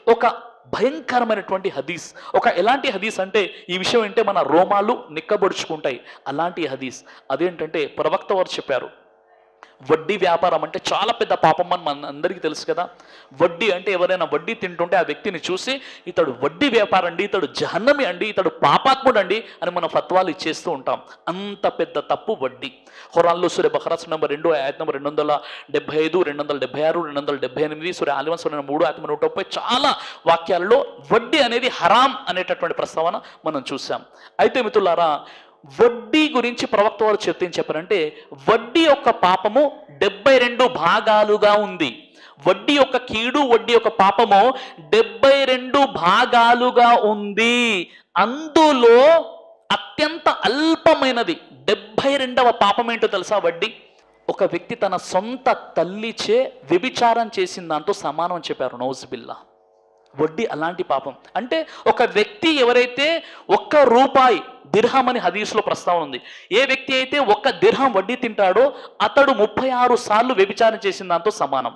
ఒక భయంకరమైనటువంటి హదీస్ ఒక ఎలాంటి హదీస్ అంటే ఈ విషయం అంటే మన రోమాలు నిక్కబొడుచుకుంటాయి అలాంటి హదీస్ అదేంటంటే ప్రవక్త వారు చెప్పారు వడ్డీ వ్యాపారం అంటే చాలా పెద్ద పాపం అని మన అందరికీ తెలుసు కదా వడ్డీ అంటే ఎవరైనా వడ్డీ తింటుంటే ఆ వ్యక్తిని చూసి ఇతడు వడ్డీ వ్యాపారం అండి ఇతడు జహన్నమి అండి ఇతడు పాపాత్ముడు అండి అని మనం ఫత్వాలు ఇచ్చేస్తూ ఉంటాం అంత పెద్ద తప్పు వడ్డీ హురాన్లో సూర్య బహరాస్ నెంబర్ రెండు ఆయత నెంబర్ రెండు వందల డెబ్బై ఐదు రెండు వందల డెబ్బై ఆరు రెండు వందల డెబ్బై ఎనిమిది సూర్య ఆలివన్ సూర్య మూడు ఆయత నూట ముప్పై చాలా వాక్యాలలో వడ్డీ అనేది హరాం అనేటటువంటి ప్రస్తావన మనం చూసాం అయితే మిత్రులారా వడ్డీ గురించి ప్రవక్త వారు చెప్తే ఏం చెప్పారంటే వడ్డీ యొక్క పాపము డెబ్బై రెండు భాగాలుగా ఉంది వడ్డీ యొక్క కీడు వడ్డీ యొక్క పాపము డెబ్బై రెండు భాగాలుగా ఉంది అందులో అత్యంత అల్పమైనది డెబ్బై రెండవ పాపం ఏంటో తెలుసా వడ్డీ ఒక వ్యక్తి తన సొంత తల్లిచే వ్యభిచారం చేసిన దాంతో సమానం అని చెప్పారు నౌజుబిల్లా వడ్డీ అలాంటి పాపం అంటే ఒక వ్యక్తి ఎవరైతే ఒక్క రూపాయి దిర్హం అని హదీస్లో ప్రస్తావన ఉంది ఏ వ్యక్తి అయితే ఒక్క దిర్హం వడ్డీ తింటాడో అతడు ముప్పై ఆరు సార్లు వ్యభిచారం చేసిన దాంతో సమానం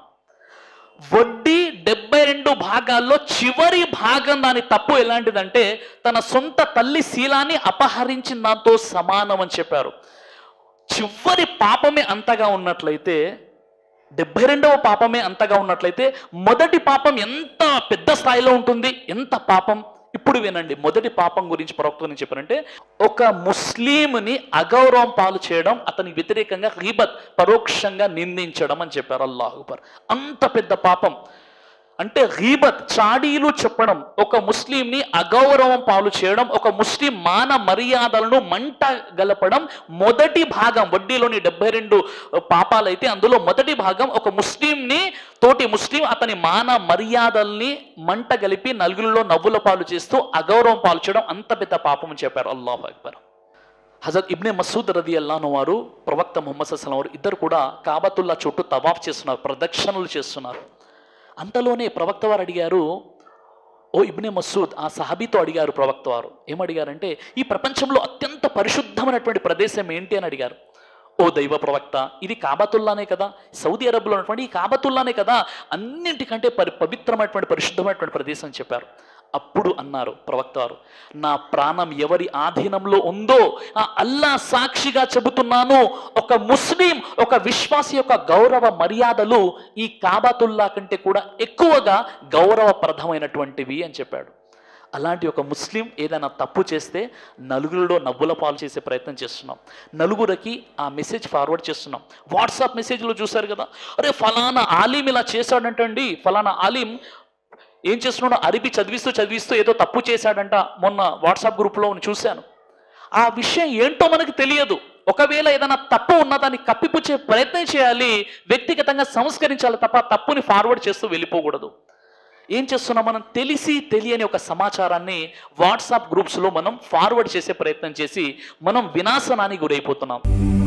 వడ్డీ డెబ్బై రెండు భాగాల్లో చివరి భాగం దాని తప్పు ఎలాంటిదంటే తన సొంత తల్లి శీలాన్ని అపహరించిన దాంతో సమానం అని చెప్పారు చివరి పాపమే అంతగా ఉన్నట్లయితే డెబ్బై రెండవ పాపమే అంతగా ఉన్నట్లయితే మొదటి పాపం ఎంత పెద్ద స్థాయిలో ఉంటుంది ఎంత పాపం ఇప్పుడు వినండి మొదటి పాపం గురించి ప్రవక్త గురించి చెప్పారంటే ఒక ముస్లింని అగౌరవం పాలు చేయడం అతనికి వ్యతిరేకంగా హిబత్ పరోక్షంగా నిందించడం అని చెప్పారు అల్లాహుబర్ అంత పెద్ద పాపం అంటే హీబత్ చాడీలు చెప్పడం ఒక ముస్లింని అగౌరవం పాలు చేయడం ఒక ముస్లిం మాన మర్యాదలను మంట గలపడం మొదటి భాగం వడ్డీలోని డెబ్బై రెండు పాపాలైతే అందులో మొదటి భాగం ఒక ముస్లింని తోటి ముస్లిం అతని మాన మర్యాదల్ని మంట గలిపి నలుగురిలో నవ్వుల పాలు చేస్తూ అగౌరవం పాలు చేయడం అంత పెద్ద పాపం అని చెప్పారు అల్లాహ్ అక్బర్ హజరత్ ఇబ్నే మసూద్ రది అల్లాను వారు ప్రవక్త ముహమ్మద్ సల్లం వారు ఇద్దరు కూడా కాబతుల్లా చుట్టూ తవాఫ్ చేస్తున్నారు ప్రదక్షిణలు చేస్తున్నారు అంతలోనే ప్రవక్త వారు అడిగారు ఓ ఇబ్నే మసూద్ ఆ సహాబీతో అడిగారు ప్రవక్త వారు ఏమడిగారంటే ఈ ప్రపంచంలో అత్యంత పరిశుద్ధమైనటువంటి ప్రదేశం ఏంటి అని అడిగారు ఓ దైవ ప్రవక్త ఇది కాబతుల్లానే కదా సౌదీ అరబ్లో ఉన్నటువంటి ఈ కాబతుల్లానే కదా అన్నింటికంటే పరి పవిత్రమైనటువంటి పరిశుద్ధమైనటువంటి ప్రదేశం అని చెప్పారు అప్పుడు అన్నారు ప్రవక్త వారు నా ప్రాణం ఎవరి ఆధీనంలో ఉందో ఆ అల్లా సాక్షిగా చెబుతున్నాను ఒక ముస్లిం ఒక విశ్వాసి యొక్క గౌరవ మర్యాదలు ఈ కాబతుల్లా కంటే కూడా ఎక్కువగా గౌరవప్రదమైనటువంటివి అని చెప్పాడు అలాంటి ఒక ముస్లిం ఏదైనా తప్పు చేస్తే నలుగురిలో నవ్వుల పాలు చేసే ప్రయత్నం చేస్తున్నాం నలుగురికి ఆ మెసేజ్ ఫార్వర్డ్ చేస్తున్నాం వాట్సాప్ మెసేజ్లో చూశారు కదా అరే ఫలానా ఆలిం ఇలా చేశాడంటండి ఫలానా ఆలిం ఏం చేస్తున్నాడో అరబీ చదివిస్తూ చదివిస్తూ ఏదో తప్పు చేశాడంట మొన్న వాట్సాప్ గ్రూప్లో చూశాను ఆ విషయం ఏంటో మనకు తెలియదు ఒకవేళ ఏదైనా తప్పు ఉన్నా దాన్ని కప్పిపుచ్చే ప్రయత్నం చేయాలి వ్యక్తిగతంగా సంస్కరించాలి తప్ప తప్పుని ఫార్వర్డ్ చేస్తూ వెళ్ళిపోకూడదు ఏం చేస్తున్నాం మనం తెలిసి తెలియని ఒక సమాచారాన్ని వాట్సాప్ గ్రూప్స్లో మనం ఫార్వర్డ్ చేసే ప్రయత్నం చేసి మనం వినాశనానికి గురైపోతున్నాం